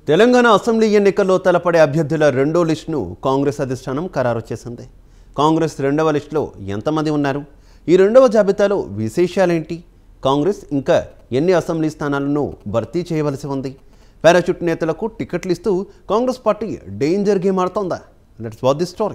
Telangana assembly ఎన్నికల్లో తలపడే అభ్యర్థుల రెండో లిస్టును కాంగ్రెస్ అధిష్టానం ఖరారు చేసింది కాంగ్రెస్ రెండవ లిస్టులో ఎంతమంది ఉన్నారు ఈ రెండవ జాబితాలో విశేషాలేంటి కాంగ్రెస్ ఇంకా ఎన్ని అసెంబ్లీ స్థానాలను భర్తీ చేయవలసి ఉంది పారాచూట్ నేతలకు టికెట్లు ఇస్తూ కాంగ్రెస్ పార్టీ డేంజర్ గేమ్ ఆడుతోందా లెట్స్ వాచ్ ది స్టోరీ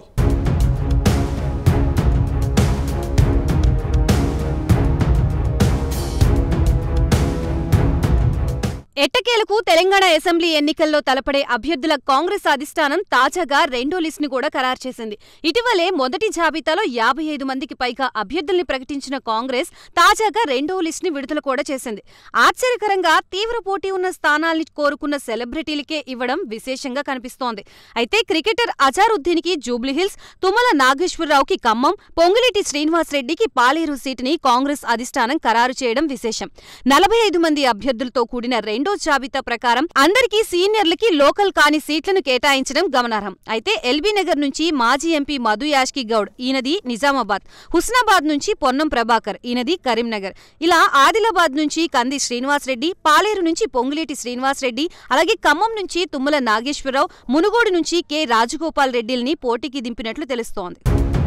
ఎట్టకేలకు తెలంగాణ అసెంబ్లీ ఎన్నికల్లో తలపడే అభ్యర్థుల కాంగ్రెస్ అధిష్టానం తాజాగా రెండో లిస్టును కూడా ఖరారు చేసింది ఇటీవలే మొదటి జాబితాలో యాభై ఐదు మందికి పైగా అభ్యర్థుల్ని ప్రకటించిన కాంగ్రెస్ తాజాగా రెండో లిస్టుని విడుదల కూడా చేసింది ఆశ్చర్యకరంగా తీవ్ర పోటీ ఉన్న స్థానాల్ని కోరుకున్న సెలబ్రిటీలకే ఇవ్వడం విశేషంగా కనిపిస్తోంది అయితే క్రికెటర్ అజారుద్దీన్కి జూబ్లీహిల్స్ తుమ్మల నాగేశ్వరరావుకి ఖమ్మం పొంగులేటి శ్రీనివాసరెడ్డికి పాలేరు సీటుని కాంగ్రెస్ అధిష్టానం ఖరారు చేయడం విశేషం నలభై ఐదు మంది అభ్యర్థులతో కూడిన రెండో జాబితా ప్రకారం అందరికీ సీనియర్లకి లోకల్ కాని సీట్లను కేటాయించడం గమనార్హం అయితే ఎల్బీ నగర్ నుంచి మాజీ ఎంపీ మధు యాష్కి గౌడ్ ఈయనది నిజామాబాద్ హుస్నాబాద్ నుంచి పొన్నం ప్రభాకర్ ఈయనది కరీంనగర్ ఇలా ఆదిలాబాద్ నుంచి కంది శ్రీనివాసరెడ్డి పాలేరు నుంచి పొంగులేటి శ్రీనివాసరెడ్డి అలాగే ఖమ్మం నుంచి తుమ్మల నాగేశ్వరరావు మునుగోడు నుంచి కె రాజగోపాల్ రెడ్డిల్ని పోటీకి దింపినట్లు తెలుస్తోంది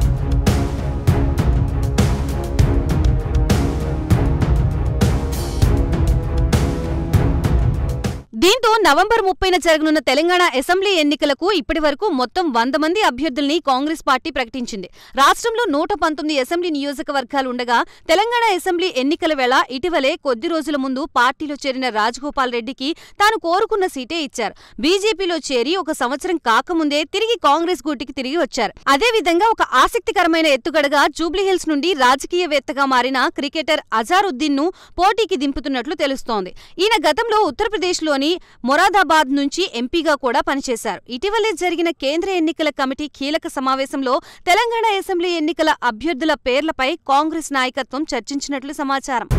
దీంతో నవంబర్ ముప్పైన జరగనున్న తెలంగాణ అసెంబ్లీ ఎన్నికలకు ఇప్పటి వరకు మొత్తం వంద మంది అభ్యర్థుల్ని కాంగ్రెస్ పార్టీ ప్రకటించింది రాష్ట్రంలో నూట పంతొమ్మిది అసెంబ్లీ నియోజకవర్గాలు ఉండగా తెలంగాణ అసెంబ్లీ ఎన్నికల వేళ ఇటీవలే కొద్ది రోజుల ముందు పార్టీలో చేరిన రాజగోపాల్ రెడ్డికి తాను కోరుకున్న సీటే ఇచ్చారు బీజేపీలో చేరి ఒక సంవత్సరం కాకముందే తిరిగి కాంగ్రెస్ గూటికి తిరిగి వచ్చారు అదే విధంగా ఒక ఆసక్తికరమైన ఎత్తుగడగా జూబ్లీహిల్స్ నుండి రాజకీయవేత్తగా మారిన క్రికెటర్ అజారుద్దీన్ ను పోటీకి దింపుతున్నట్లు తెలుస్తోంది ఈయన గతంలో ఉత్తరప్రదేశ్లోని మొరాదాబాద్ నుంచి ఎంపీగా కూడా పనిచేశారు ఇటీవలే జరిగిన కేంద్ర ఎన్నికల కమిటీ కీలక సమావేశంలో తెలంగాణ అసెంబ్లీ ఎన్నికల అభ్యర్థుల పేర్లపై కాంగ్రెస్ నాయకత్వం చర్చించినట్లు సమాచారం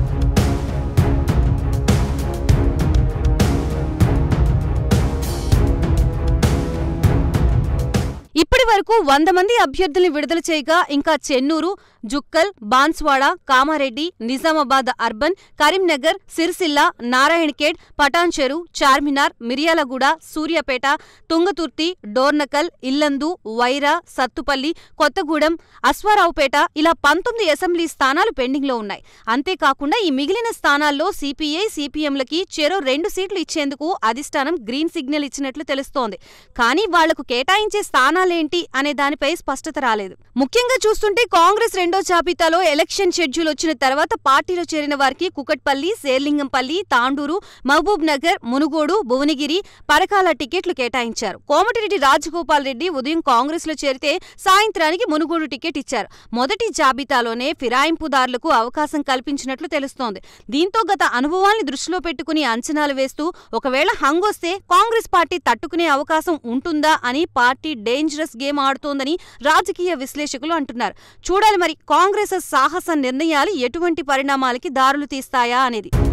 ఇప్పటి వరకు వంద మంది అభ్యర్థుల్ని విడుదల చేయగా ఇంకా చెన్నూరు జుక్కల్ బాన్స్వాడ కామారెడ్డి నిజామాబాద్ అర్బన్ కరీంనగర్ సిరిసిల్ల నారాయణఖేడ్ పటాన్చెరు చార్మినార్ మిర్యాలగూడ సూర్యాపేట తుంగతుర్తి డోర్నకల్ ఇల్లందు వైరా సత్తుపల్లి కొత్తగూడెం అశ్వారావుపేట ఇలా పంతొమ్మిది అసెంబ్లీ స్థానాలు పెండింగ్లో ఉన్నాయి అంతేకాకుండా ఈ మిగిలిన స్థానాల్లో సిపిఐ సిపిఎంలకి చెరో రెండు సీట్లు ఇచ్చేందుకు అధిష్టానం గ్రీన్ సిగ్నల్ ఇచ్చినట్లు తెలుస్తోంది కానీ వాళ్లకు కేటాయించే స్థానాలేంటి అనే దానిపై స్పష్టత రాలేదు ముఖ్యంగా చూస్తుంటే కాంగ్రెస్ రెండో జాబితాలో ఎలక్షన్ షెడ్యూల్ వచ్చిన తర్వాత పార్టీలో చేరిన వారికి కుకట్పల్లి శేర్లింగంపల్లి తాండూరు మహబూబ్ నగర్ మునుగోడు భువనగిరి పరకాల టికెట్లు కేటాయించారు కోమటిరెడ్డి రాజగోపాల్ రెడ్డి ఉదయం కాంగ్రెస్ లో చేరితే సాయంత్రానికి మునుగోడు టికెట్ ఇచ్చారు మొదటి జాబితాలోనే ఫిరాయింపుదారులకు అవకాశం కల్పించినట్లు తెలుస్తోంది దీంతో గత అనుభవాల్ని దృష్టిలో పెట్టుకుని అంచనాలు వేస్తూ ఒకవేళ హంగొస్తే కాంగ్రెస్ పార్టీ తట్టుకునే అవకాశం ఉంటుందా అని పార్టీ డేంజరస్ గేమ్ ఆడుతోందని రాజకీయ విశ్లేషకులు అంటున్నారు చూడాలి మరి కాంగ్రెస్ సాహస నిర్ణయాలు ఎటువంటి పరిణామాలకి దారులు తీస్తాయా అనేది